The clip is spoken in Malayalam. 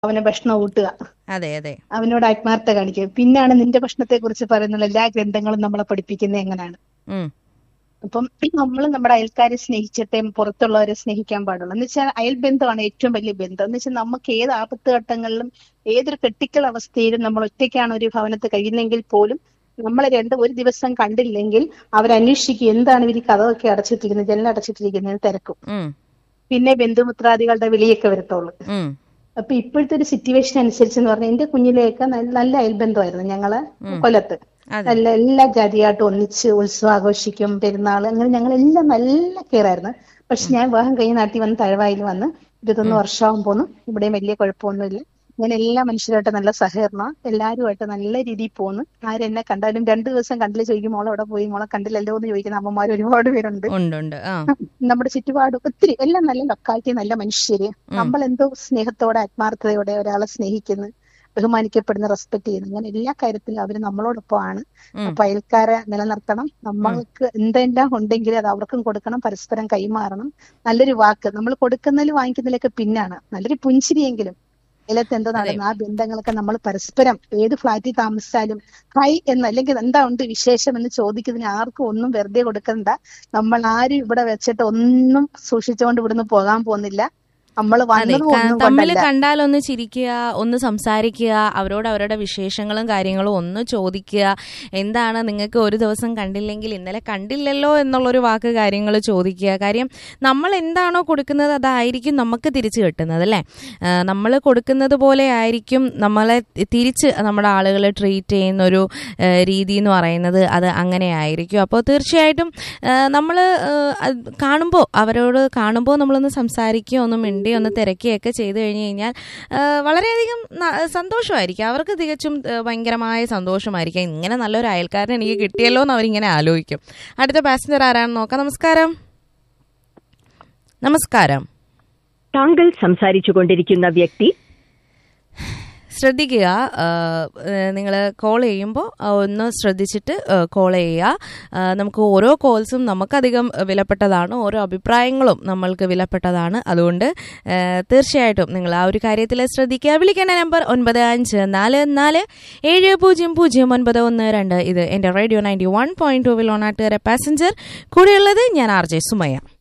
അവനെ ഭക്ഷണം ഊട്ടുക അതെ അതെ അവനോട് ആത്മാർത്ഥ കാണിക്കുക പിന്നാണ് നിന്റെ ഭക്ഷണത്തെ കുറിച്ച് പറയുന്ന എല്ലാ ഗ്രന്ഥങ്ങളും നമ്മളെ പഠിപ്പിക്കുന്നത് എങ്ങനെയാണ് ഉം. അപ്പം നമ്മൾ നമ്മുടെ അയൽക്കാരെ സ്നേഹിച്ചിട്ടേ പുറത്തുള്ളവരെ സ്നേഹിക്കാൻ പാടുള്ളൂ എന്ന് വെച്ചാൽ അയൽ ബന്ധമാണ് ഏറ്റവും വലിയ ബന്ധം എന്ന് വെച്ചാൽ നമുക്ക് ഏത് ആപത്ത് ഘട്ടങ്ങളിലും ഏതൊരു ക്രിട്ടിക്കൽ അവസ്ഥയിലും നമ്മൾ ഒറ്റയ്ക്കാണ് ഒരു ഭവനത്ത് കഴിയുന്നെങ്കിൽ പോലും നമ്മളെ രണ്ട് ഒരു ദിവസം കണ്ടില്ലെങ്കിൽ അവരന്വേഷിക്കും എന്താണ് ഇവർ കഥമൊക്കെ അടച്ചിട്ടിരിക്കുന്നത് ജനൽ അടച്ചിട്ടിരിക്കുന്നത് തിരക്കും ഉം. പിന്നെ ബന്ധുമിത്രാദികളുടെ വിളിയൊക്കെ വരത്തുള്ളൂ ഉം. അപ്പൊ ഇപ്പോഴത്തെ ഒരു സിറ്റുവേഷൻ അനുസരിച്ച് എന്ന് പറഞ്ഞാൽ എന്റെ കുഞ്ഞിലെയൊക്കെ നല്ല നല്ല അയൽബന്ധമായിരുന്നു ഞങ്ങള് കൊല്ലത്ത് അതെ. നല്ല എല്ലാ ജാതിയായിട്ടും ഒന്നിച്ച് ഉത്സവം ആഘോഷിക്കും പെരുന്നാൾ അങ്ങനെ ഞങ്ങൾ എല്ലാം നല്ല കെയർ ആയിരുന്നു പക്ഷെ ഞാൻ വിവാഹം കഴിഞ്ഞ് നാട്ടിൽ വന്ന് തഴവായിൽ വന്ന് ഇരുപത്തൊന്ന് വർഷമാകും പോന്നു ഇവിടെയും വലിയ കുഴപ്പമൊന്നുമില്ല ഞാൻ എല്ലാ മനുഷ്യരുമായിട്ട് നല്ല സഹകരണം എല്ലാവരുമായിട്ട് നല്ല രീതിയിൽ പോന്നു ആരെന്നെ കണ്ടാലും രണ്ടു ദിവസം കണ്ടില്ല ചോദിക്കും മോളെ അവിടെ പോയി മോളെ കണ്ടില്ലല്ലോ എന്ന് ചോദിക്കുന്ന അമ്മമാർ ഒരുപാട് പേരുണ്ട് ഉണ്ട് ഉണ്ട് ആ നമ്മുടെ ചുറ്റുപാട് ഒത്തിരി എല്ലാം നല്ല ലൊക്കാലിറ്റി നല്ല മനുഷ്യര് നമ്മൾ എന്തോ സ്നേഹത്തോടെ ആത്മാർത്ഥതയോടെ ഒരാളെ സ്നേഹിക്കുന്നു ബഹുമാനിക്കപ്പെടുന്ന റെസ്പെക്ട് ചെയ്യുന്നു അങ്ങനെ എല്ലാ കാര്യത്തിലും അവര് നമ്മളോടൊപ്പമാണ് ഉം. അപ്പൊ അയൽക്കാരെ നിലനിർത്തണം നമ്മൾക്ക് എന്തെല്ലാം ഉണ്ടെങ്കിൽ അത് അവർക്കും കൊടുക്കണം പരസ്പരം കൈമാറണം നല്ലൊരു വാക്ക് നമ്മൾ കൊടുക്കുന്നതിൽ വാങ്ങിക്കുന്നതിലൊക്കെ പിന്നാണ് നല്ലൊരു പുഞ്ചിരിയെങ്കിലും അതിലത്ത് എന്തോ നടന്ന ആ ബന്ധങ്ങളൊക്കെ നമ്മൾ പരസ്പരം ഏത് ഫ്ലാറ്റിൽ താമസിച്ചാലും ഹൈ എന്ന് അല്ലെങ്കിൽ എന്താ ഉണ്ട് വിശേഷം എന്ന് ചോദിക്കുന്നതിന് ആർക്കും ഒന്നും വെറുതെ കൊടുക്കണ്ട നമ്മൾ ആരും ഇവിടെ വെച്ചിട്ട് ഒന്നും സൂക്ഷിച്ചുകൊണ്ട് ഇവിടുന്ന് പോകാൻ പോകുന്നില്ല നമ്മൾ അതെ വന്നത് ഒന്നും തമ്മിൽ കൊണ്ടല്ല കണ്ടാൽ ഒന്ന് ചിരിക്കുക ഒന്ന് സംസാരിക്കുക അവരോട് അവരുടെ വിശേഷങ്ങളും കാര്യങ്ങളും ഒന്ന് ചോദിക്കുക എന്താണ് നിങ്ങൾക്ക് ഒരു ദിവസം കണ്ടില്ലെങ്കിൽ ഇന്നലെ കണ്ടില്ലല്ലോ എന്നുള്ളൊരു വാക്ക് കാര്യങ്ങൾ ചോദിക്കുക കാര്യം നമ്മൾ എന്താണോ കൊടുക്കുന്നത് അതായിരിക്കും നമുക്ക് തിരിച്ചു കിട്ടുന്നത് അല്ലേ നമ്മൾ കൊടുക്കുന്നത് പോലെ ആയിരിക്കും നമ്മളെ തിരിച്ച് നമ്മുടെ ആളുകൾ ട്രീറ്റ് ചെയ്യുന്ന ഒരു ആ, രീതി എന്ന് പറയുന്നത് അത് അങ്ങനെ ആയിരിക്കും അപ്പോൾ തീർച്ചയായിട്ടും നമ്മൾ കാണുമ്പോൾ അവരോട് കാണുമ്പോൾ നമ്മളൊന്ന് സംസാരിക്കുകയോ ഒന്ന് മിണ്ടുകയോ ഒന്ന് തിരക്കുകയൊക്കെ ചെയ്തു കഴിഞ്ഞ് കഴിഞ്ഞാൽ ആ, വളരെയധികം ന- സന്തോഷമായിരിക്കും അവർക്ക് തികച്ചും ആ, ഭയങ്കരമായ സന്തോഷമായിരിക്കും ഇങ്ങനെ നല്ലൊരു അയൽക്കാരനെ എനിക്ക് കിട്ടിയല്ലോ എന്ന് അവരിങ്ങനെ ആലോചിക്കും അടുത്ത പാസഞ്ചർ ആരാണെന്ന് നോക്കാം നമസ്കാരം നമസ്കാരം താങ്കൾ സംസാരിച്ചു കൊണ്ടിരിക്കുന്ന വ്യക്തി ശ്രദ്ധിക്കുക നിങ്ങൾ കോൾ ചെയ്യുമ്പോൾ ഒന്ന് ശ്രദ്ധിച്ചിട്ട് കോൾ ചെയ്യുക ആ, നമുക്ക് ഓരോ കോൾസും നമുക്കധികം വിലപ്പെട്ടതാണ് ഓരോ അഭിപ്രായങ്ങളും നമ്മൾക്ക് വിലപ്പെട്ടതാണ് അതുകൊണ്ട് ആ, തീർച്ചയായിട്ടും നിങ്ങൾ ആ ഒരു കാര്യത്തിൽ ശ്രദ്ധിക്കുക വിളിക്കേണ്ട നമ്പർ ഒൻപത് അഞ്ച് നാല് നാല് ഏഴ് പൂജ്യം പൂജ്യം ഒൻപത് ഒന്ന് രണ്ട് ഇത് എൻ്റെ radio ninety one point two വിൽ ഓണാട്ടുകാരെ പാസഞ്ചർ കൂടെയുള്ളത് ഞാൻ ആർ ജെ സുമയ്യ